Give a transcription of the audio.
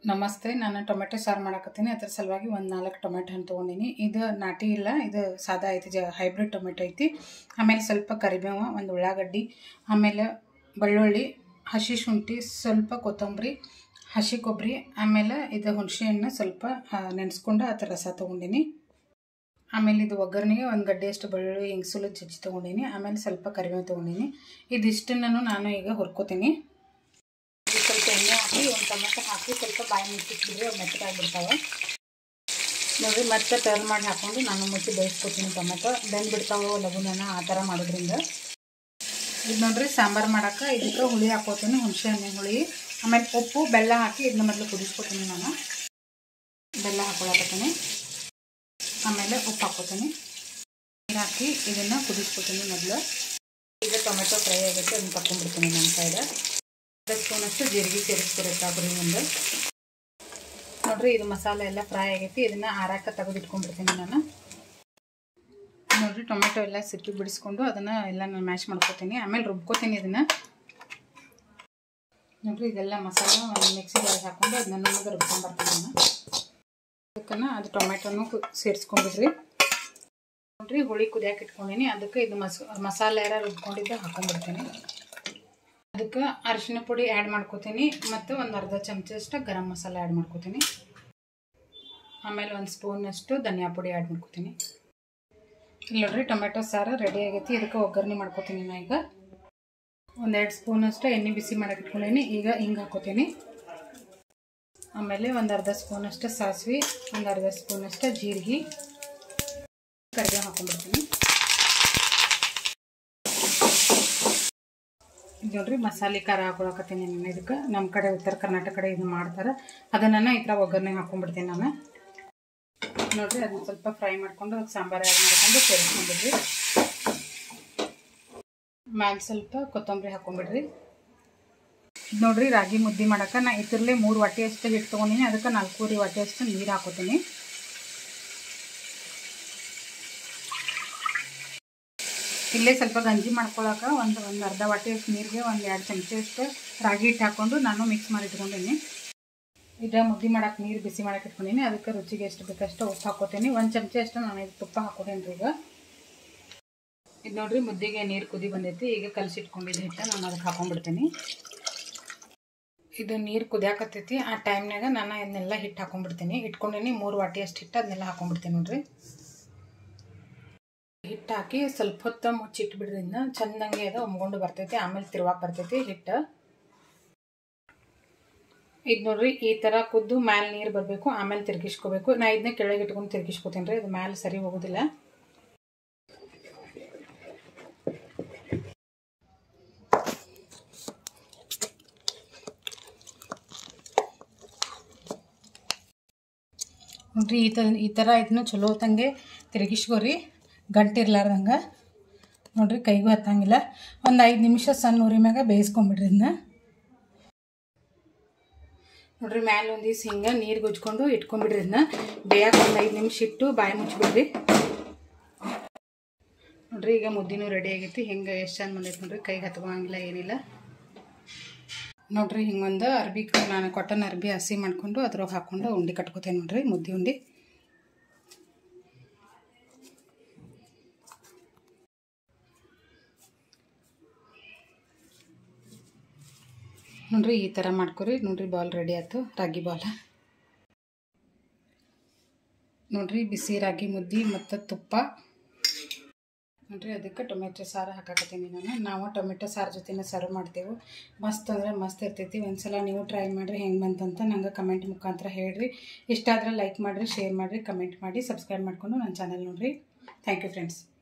ನಮಸ್ತೆ ನಾನು ಟೊಮೆಟೊ ಸಾರು ಮಾಡಕತ್ತೀನಿ ಅದ್ರ ಸಲುವಾಗಿ ಒಂದು ನಾಲ್ಕು ಟೊಮೆಟೊ ಹಣ್ಣು ತೊಗೊಂಡಿನಿ ಇದು ನಾಟಿ ಇಲ್ಲ ಇದು ಸಾದಾ ಐತಿ ಜ ಹೈಬ್ರಿಡ್ ಟೊಮೆಟೊ ಐತಿ ಆಮೇಲೆ ಸ್ವಲ್ಪ ಕರಿಬೇವು ಒಂದು ಉಳ್ಳಾಗಡ್ಡಿ ಆಮೇಲೆ ಬೆಳ್ಳುಳ್ಳಿ ಹಸಿ ಶುಂಠಿ ಸ್ವಲ್ಪ ಕೊತ್ತಂಬರಿ ಹಸಿ ಕೊಬ್ಬರಿ ಆಮೇಲೆ ಇದು ಹುಣಸೆ ಹಣ್ಣು ಸ್ವಲ್ಪ ನೆನೆಸ್ಕೊಂಡು ಆ ಥರ ರಸ ತೊಗೊಂಡಿನಿ ಆಮೇಲೆ ಇದು ಒಗ್ಗರಣೆಗೆ ಒಂದು ಗಡ್ಡೆಯಷ್ಟು ಬೆಳ್ಳುಳ್ಳಿ ಹಿಂಗ್ಸುಲು ಜಜ್ಜಿ ತೊಗೊಂಡಿನಿ ಆಮೇಲೆ ಸ್ವಲ್ಪ ಕರಿಬೇವು ತೊಗೊಂಡಿನಿ ಇದಿಷ್ಟನ್ನು ನಾನು ಈಗ ಹುರ್ಕೋತೀನಿ ಇದು ಸ್ವಲ್ಪ ಎಣ್ಣೆ ಹಾಕಿ ಒಂದು ಟೊಮೆಟೊ ಹಾಕಿ ಸ್ವಲ್ಪ ಬಾಯಿ ಮುಚ್ಚಿಟ್ಬಿಟ್ರೆ ಅವು ಮೆತ್ತಗಾಗ್ಬಿಡ್ತಾವೆ ನೋಡಿ ಮತ್ತೆ ಟರ್ನ್ ಮಾಡಿ ಹಾಕ್ಕೊಂಡು ನಾನು ಮುಚ್ಚಿ ಬೇಯಿಸ್ಕೊತೀನಿ ಟೊಮೆಟೊ ಬೆಂದು ಬಿಡ್ತಾವೆ ಲಘುನ ಆ ಥರ ಮಾಡೋದ್ರಿಂದ ಇದು ನೋಡ್ರಿ ಸಾಂಬಾರು ಮಾಡೋಕೆ ಇದಕ್ಕೆ ಹುಳಿ ಹಾಕೋತೀನಿ ಹುಣಸೆ ಹಣ್ಣಿನ ಹುಳಿ ಆಮೇಲೆ ಉಪ್ಪು ಬೆಲ್ಲ ಹಾಕಿ ಇದನ್ನ ಮೊದಲು ಕುದಿಸ್ಕೊತೀನಿ ನಾನು ಬೆಲ್ಲ ಹಾಕೊಳಕತ್ತೀನಿ ಆಮೇಲೆ ಉಪ್ಪು ಹಾಕೋತೀನಿ ನೀರು ಹಾಕಿ ಇದನ್ನು ಕುದಿಸ್ಕೊತೀನಿ ಮೊದಲು ಈಗ ಟೊಮೆಟೊ ಫ್ರೈ ಆಗೈತೆ ಅದನ್ನ ತಗೊಂಡ್ಬಿಡ್ತೀನಿ ನನ್ನ ಸೈಡ್ ಅರ್ಧ ಸ್ಪೂನಷ್ಟು ಜೀರಿಗೆ ಸೇರಿಸ್ಕೊಬೇಕಾಗ್ರಿ ಒಂದು ನೋಡ್ರಿ ಇದು ಮಸಾಲೆ ಎಲ್ಲ ಫ್ರೈ ಆಗೈತಿ ಇದನ್ನ ಆರಾಕ ತೆಗೆದಿಟ್ಕೊಂಡ್ಬಿಡ್ತೀನಿ ನಾನು ನೋಡ್ರಿ ಟೊಮೆಟೊ ಎಲ್ಲ ಸಿಪ್ಪಿ ಬಿಡಿಸ್ಕೊಂಡು ಅದನ್ನ ಎಲ್ಲ ನಾನು ಮ್ಯಾಶ್ ಮಾಡ್ಕೊತೀನಿ ಆಮೇಲೆ ರುಬ್ಕೋತೀನಿ ಇದನ್ನ ನೋಡ್ರಿ ಇದೆಲ್ಲ ಮಸಾಲ ಒಂದು ಮಿಕ್ಸಿ ಒಳಗೆ ಹಾಕೊಂಡು ಅದನ್ನ ನಮಗೆ ರುಬ್ಕೊಂಡ್ಬರ್ತೀನಿ ನಾನು ಅದಕ್ಕನ್ನ ಅದು ಟೊಮೆಟೊನು ಸೇರಿಸ್ಕೊಂಡ್ಬಿಡ್ರಿ ನೋಡ್ರಿ ಹುಳಿ ಕುದಿಯಾಕೆ ಇಟ್ಕೊಂಡಿನಿ ಅದಕ್ಕೆ ಇದು ಮಸ ಮಸಾಲೆ ಎಲ್ಲ ರುಬ್ಕೊಂಡಿದ್ದು ಹಾಕೊಂಡ್ಬಿಡ್ತೀನಿ ಅದಕ್ಕೆ ಅರಿಶಿನ ಪುಡಿ ಆ್ಯಡ್ ಮಾಡ್ಕೋತೀನಿ ಮತ್ತು ಒಂದು ಅರ್ಧ ಚಮಚಷ್ಟು ಗರಂ ಮಸಾಲ ಆ್ಯಡ್ ಮಾಡ್ಕೋತೀನಿ ಆಮೇಲೆ ಒಂದು ಸ್ಪೂನಷ್ಟು ಧನಿಯಾ ಪುಡಿ ಆ್ಯಡ್ ಮಾಡ್ಕೋತೀನಿ ಇಲ್ಲಿ ನೋಡ್ರಿ ಟೊಮೆಟೊ ಸಾರು ರೆಡಿ ಆಗೈತಿ ಇದಕ್ಕೆ ಒಗ್ಗರಣೆ ಮಾಡ್ಕೋತೀನಿ ನಾ ಈಗ ಒಂದೆರಡು ಸ್ಪೂನಷ್ಟು ಎಣ್ಣೆ ಬಿಸಿ ಮಾಡಕ್ಕೆ ಇಟ್ಕೊಂಡೀನಿ ಈಗ ಹಿಂಗೆ ಹಾಕೋತೀನಿ ಆಮೇಲೆ ಒಂದು ಅರ್ಧ ಸ್ಪೂನಷ್ಟು ಸಾಸಿವೆ ಒಂದು ಅರ್ಧ ಸ್ಪೂನಷ್ಟು ಜೀರಿಗೆ ಕರಿಬೇವು ಹಾಕೊಂಡ್ಬಿಡ್ತೀನಿ ನೋಡ್ರಿ ಮಸಾಲೆ ಖಾರ ಹಾಕೊಳಕತ್ತೀನಿ ನಾನು ಇದಕ್ಕೆ ನಮ್ಮ ಕಡೆ ಉತ್ತರ ಕರ್ನಾಟಕ ಕಡೆ ಇದು ಮಾಡ್ತಾರೆ ಅದನ್ನು ಈ ಥರ ಒಗ್ಗರಣೆ ಹಾಕೊಂಡ್ಬಿಡ್ತೀನಿ ನಾನು ನೋಡ್ರಿ ಅದನ್ನ ಸ್ವಲ್ಪ ಫ್ರೈ ಮಾಡ್ಕೊಂಡು ಅದಕ್ಕೆ ಸಾಂಬಾರು ಆ್ಯಡ್ ಮಾಡ್ಕೊಂಡು ಸೇರಿಸ್ಕೊಂಡ್ಬಿಡ್ರಿ ಮ್ಯಾಲೆ ಸ್ವಲ್ಪ ಕೊತ್ತಂಬರಿ ಹಾಕೊಂಡ್ಬಿಡ್ರಿ ನೋಡ್ರಿ ರಾಗಿ ಮುದ್ದೆ ಮಾಡೋಕೆ ನಾ ಇದ್ರಲ್ಲೇ ಮೂರು ವಾಟಿ ಅಷ್ಟು ಹಿಟ್ಟು ತೊಗೊಂಡಿನಿ ಅದಕ್ಕೆ ನಾಲ್ಕೂವರೆ ವಾಟಿ ಅಷ್ಟು ನೀರು ಹಾಕೋತೀನಿ ಇಲ್ಲೇ ಸ್ವಲ್ಪ ಗಂಜಿ ಮಾಡ್ಕೊಳಕ್ಕೆ ಒಂದು ಒಂದು ಅರ್ಧ ವಾಟಿ ಅಷ್ಟು ನೀರಿಗೆ ಒಂದು ಎರಡು ಚಮಚೆ ಅಷ್ಟು ರಾಗಿ ಹಿಟ್ಟು ಹಾಕ್ಕೊಂಡು ನಾನು ಮಿಕ್ಸ್ ಮಾಡಿ ಇಟ್ಕೊಂಡೀನಿ ಇದು ಮುದ್ದೆ ಮಾಡಕ್ಕೆ ನೀರು ಬಿಸಿ ಮಾಡಕ್ಕೆ ಇಟ್ಕೊಂಡೀನಿ ಅದಕ್ಕೆ ರುಚಿಗೆ ಎಷ್ಟು ಬೇಕಷ್ಟು ಉಪ್ಪು ಹಾಕೋತೀನಿ ಒಂದು ಚಮಚೆ ಅಷ್ಟು ನಾನು ಇದು ತುಪ್ಪ ಹಾಕೋತೀನಿ ಈಗ ಇದು ನೋಡ್ರಿ ಮುದ್ದಿಗೆ ನೀರು ಕುದಿ ಬಂದೈತಿ ಈಗ ಕಲಸಿಟ್ಕೊಂಡಿದ್ದು ಹಿಟ್ಟು ನಾನು ಅದಕ್ಕೆ ಹಾಕೊಂಡ್ಬಿಡ್ತೀನಿ ಇದು ನೀರು ಕುದಿಯಾಕತ್ತೈತಿ ಆ ಟೈಮ್ನಾಗ ನಾನು ಇದನ್ನೆಲ್ಲ ಹಿಟ್ಟು ಹಾಕೊಂಡ್ಬಿಡ್ತೀನಿ ಇಟ್ಕೊಂಡೀನಿ ಮೂರು ವಾಟಿ ಅಷ್ಟು ಹಿಟ್ಟು ಅದನ್ನೆಲ್ಲ ಹಾಕೊಂಡ್ಬಿಡ್ತೀನಿ ನೋಡ್ರಿ ಹಿಟ್ಟು ಹಾಕಿ ಸ್ವಲ್ಪ ಹೊತ್ತು ಮುಚ್ಚಿಟ್ಬಿಡ್ರಿಂದ ಚಂದಂಗೆ ಅದು ಒಮ್ಕೊಂಡು ಬರ್ತೈತಿ ಆಮೇಲೆ ತಿರುವಾಕ್ ಬರ್ತೈತಿ ಹಿಟ್ಟು ಇದು ನೋಡ್ರಿ ಈ ಥರ ಕುದ್ದು ಮ್ಯಾಲೆ ನೀರು ಬರಬೇಕು ಆಮೇಲೆ ತಿರ್ಗಿಸ್ಕೋಬೇಕು ನಾ ಇದನ್ನ ಕೆಳಗೆ ಇಟ್ಕೊಂಡು ತಿರ್ಗಿಸ್ಕೋತೀನಿ ರೀ ಅದು ಮ್ಯಾಲೆ ಸರಿ ಹೋಗೋದಿಲ್ಲ ನೋಡ್ರಿ ಈ ಥರ ಈ ಥರ ಇದನ್ನ ಚಲೋ ಹೊತ್ತಂಗೆ ತಿರುಗಿಸ್ಕೋರಿ ಗಂಟಿರ್ಲಾರ್ದಂಗೆ ನೋಡ್ರಿ ಕೈಗೂ ಹತ್ತಂಗಿಲ್ಲ ಒಂದು ಐದು ನಿಮಿಷ ಸಣ್ಣ ಉರಿ ಮ್ಯಾಗ ಬೇಯಿಸ್ಕೊಂಬಿಡ್ರಿ ಇದನ್ನ ನೋಡ್ರಿ ಮ್ಯಾಲೆ ಒಂದು ದಿವ್ಸ ಹಿಂಗೆ ನೀರು ಗುಜ್ಕೊಂಡು ಇಟ್ಕೊಂಬಿಡ್ರಿ ಇದನ್ನ ಬೇಯಕ್ಕೆ ಒಂದು ಐದು ನಿಮಿಷ ಇಟ್ಟು ಬಾಯಿ ಮುಚ್ಚಿಬಿಡ್ರಿ ನೋಡ್ರಿ ಈಗ ಮುದ್ದಿನೂ ರೆಡಿ ಆಗೈತಿ ಹಿಂಗೆ ಎಷ್ಟು ಚಂದ ಬಂದೈತೆ ನೋಡ್ರಿ ಕೈಗೆ ಹತ್ಕೊಂಗಿಲ್ಲ ಏನಿಲ್ಲ ನೋಡ್ರಿ ಹಿಂಗೊಂದು ಅರ್ಬಿ ನಾನು ಕಾಟನ್ ಅರ್ಬಿ ಹಸಿ ಮಾಡ್ಕೊಂಡು ಅದ್ರೊಳಗೆ ಹಾಕ್ಕೊಂಡು ಉಂಡೆ ಕಟ್ಕೋತೇನೆ ನೋಡ್ರಿ ಮುದ್ದೆ ಉಂಡೆ ನೋಡ್ರಿ ಈ ಥರ ಮಾಡ್ಕೊರಿ ನೋಡ್ರಿ ಬಾಲ್ ರೆಡಿ ಆಯ್ತು ರಾಗಿ ಬಾಲ್ ನೋಡ್ರಿ ಬಿಸಿ ರಾಗಿ ಮುದ್ದೆ ಮತ್ತು ತುಪ್ಪ ನೋಡ್ರಿ ಅದಕ್ಕೆ ಟೊಮೆಟೊ ಸಾರು ಹಾಕಾಕತ್ತೀನಿ ನಾನು ನಾವು ಟೊಮೆಟೊ ಸಾರು ಜೊತೆನೇ ಸರ್ವ್ ಮಾಡ್ತೇವೆ ಮಸ್ತ್ ಅಂದರೆ ಮಸ್ತ್ ಇರ್ತೈತಿ ಒಂದ್ಸಲ ನೀವು ಟ್ರೈ ಮಾಡಿರಿ ಹೆಂಗೆ ಬಂತಂತ ನಂಗೆ ಕಮೆಂಟ್ ಮುಖಾಂತರ ಹೇಳ್ರಿ ಇಷ್ಟ ಆದರೆ ಲೈಕ್ ಮಾಡಿರಿ ಶೇರ್ ಮಾಡಿರಿ ಕಮೆಂಟ್ ಮಾಡಿ ಸಬ್ಸ್ಕ್ರೈಬ್ ಮಾಡಿಕೊಂಡು ನನ್ನ ಚಾನಲ್ ನೋಡಿರಿ ಥ್ಯಾಂಕ್ ಯು ಫ್ರೆಂಡ್ಸ್